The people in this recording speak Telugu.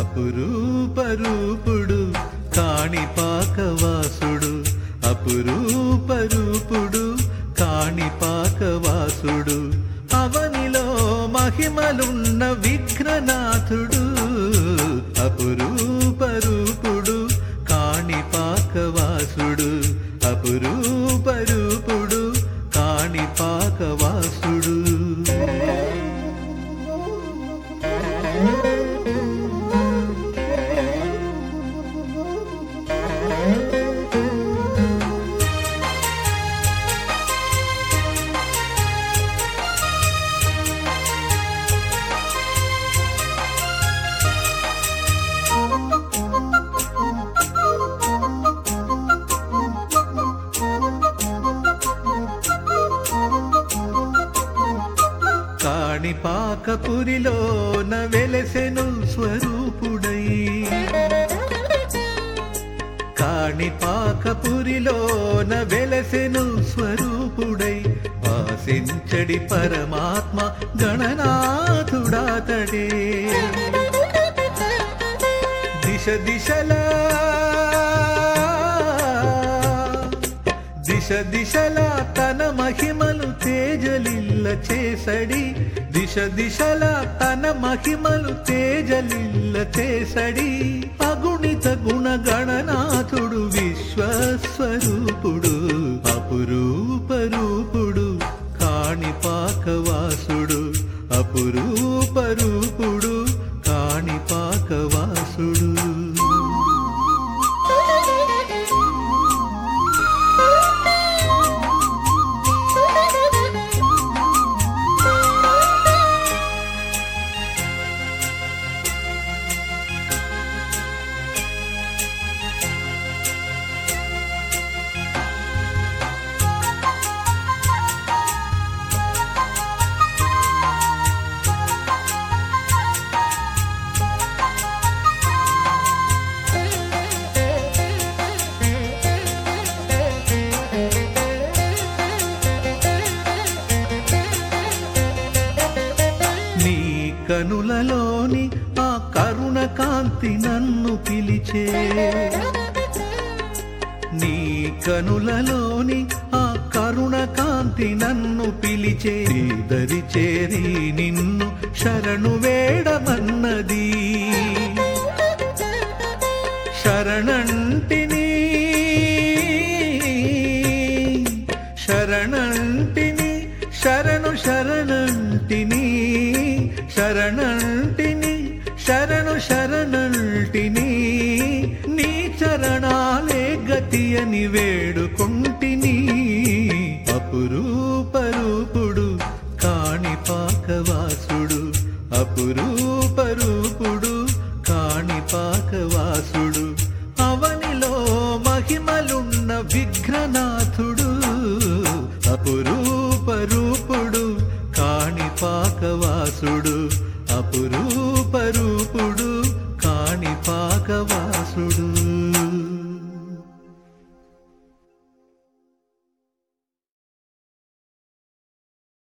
అపురూపరూపుడు కాణిపాకవాసుడు అపురూపరూపుడు కాణిపాకవాసుడు అవనిలో మహిమలున్న విఘ్ననాథుడు అపురూపరూపుడు కాణిపాకవాసుడు అపురూపరూపుడు కాణిపాకవాసుడు కాణిపాకపురిలోన వెలసెను స్వరూపుడై కాణిపాకపురిలోన వెలసెను స్వరూపుడై వాసించడి పరమాత్మ గణనాథుడాతడే దిశ దిశలా దిశ దిశలా తన మహిమలు తేజలిల్ల చేసడి దిశ దిశలా తన మహిమలు తేజలిల్ల చేసడి అగుణిత గుణ గణనాథుడు విశ్వస్వరూపుడు అపురూపరూపుడు కాణిపాకవాసుడు అపురూపరూపుడు కాణిపాకవాసుడు నీ కనులలోని ఆ కరుణ కాంతి నన్ను పిలిచే నీ కనులలోని ఆ కరుణ కాంతి నన్ను పిలిచే నీ దరి చేరి నిన్ను శరణు వేడమన్నది శరణంటిని శరణంటిని శరణు శరణంటిని శరణంటిని శరణు శరణంటిని నీ చరణాలే గతి అని వేడుకుంటిని అపురూపరూపుడు కాణిపాకవాసుడు అపురూపరూపుడు కాణిపాకవాసుడు అవనిలో మహిమలున్న విఘ్ననాథుడు అపురూపరూపుడు కాణిపాకవాసుడు అపురూపరూపుడు